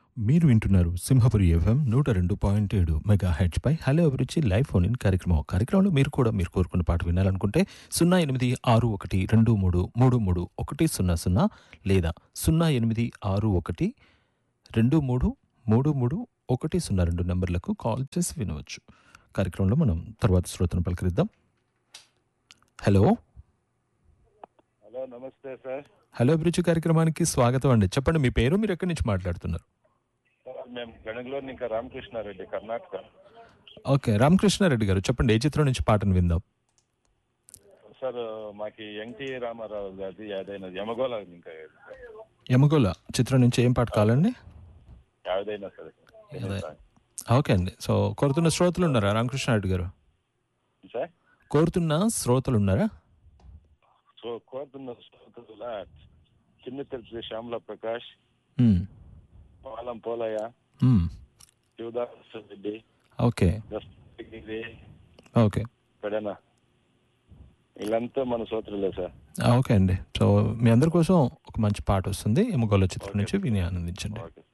మీరు వింటున్నారు సింహపురి ఎఫ్ఎం నూట రెండు పాయింట్ ఏడు మెగా హెడ్స్ పై hello Abhiruchi live phone in కార్యక్రమం కార్యక్రమంలో మీరు కూడా మీరు కోరుకున్న పాట వినాలనుకుంటే సున్నా ఎనిమిది ఆరు ఒకటి రెండు మూడు మూడు మూడు ఒకటి సున్నా సున్నా లేదా సున్నా ఎనిమిది ఆరు ఒకటి రెండు మూడు మూడు మూడు ఒకటి సున్నా రెండు నెంబర్లకు కాల్ చేసి వినవచ్చు కార్యక్రమంలో మనం తర్వాత శ్రోతను పలకరిద్దాం హలో హలో నమస్తే సార్ హలో అభిరుచి కార్యక్రమానికి స్వాగతం అండి చెప్పండి మీ పేరు మీరు ఎక్కడి నుంచి మాట్లాడుతున్నారు సార్, మేము గణగలూరు ఇంకా రామకృష్ణారెడ్డి కర్ణాటక ఓకే రామకృష్ణారెడ్డి గారు చెప్పండి ఏ చిత్రం నుంచి పాటను విందాం సార్ మాకి ఎన్టీ రామారావు గారి ఏదైనా యమగోళ ఇంకా ఏది సార్? యమగోళ చిత్రం నుంచి ఏం పాట కావాలండి ఏదైనా సరే ఏదై- ఓకే అండి సో కోరుతున్న శ్రోతలు ఉన్నారా రామకృష్ణారెడ్డి గారు సార్ కోరుతున్న శ్రోతలు ఉన్నారా సో కోరుతున్న శ్రోతల చిన్న తిరుపతి శ్యామల ప్రకాష్ మ్మ్. పాలం పోలయ్య మ్మ్. శివదాస్ రెడ్డి ఓకే దస్తగిరి ఓకే పెడన వీళ్ళంతా మన శ్రోతలే సార్ ఓకే అండి సో మీ అందరి కోసం ఒక మంచి పాట వస్తుంది యమగోళ చిత్రం నుంచి విని ఆనందించండి ఓకే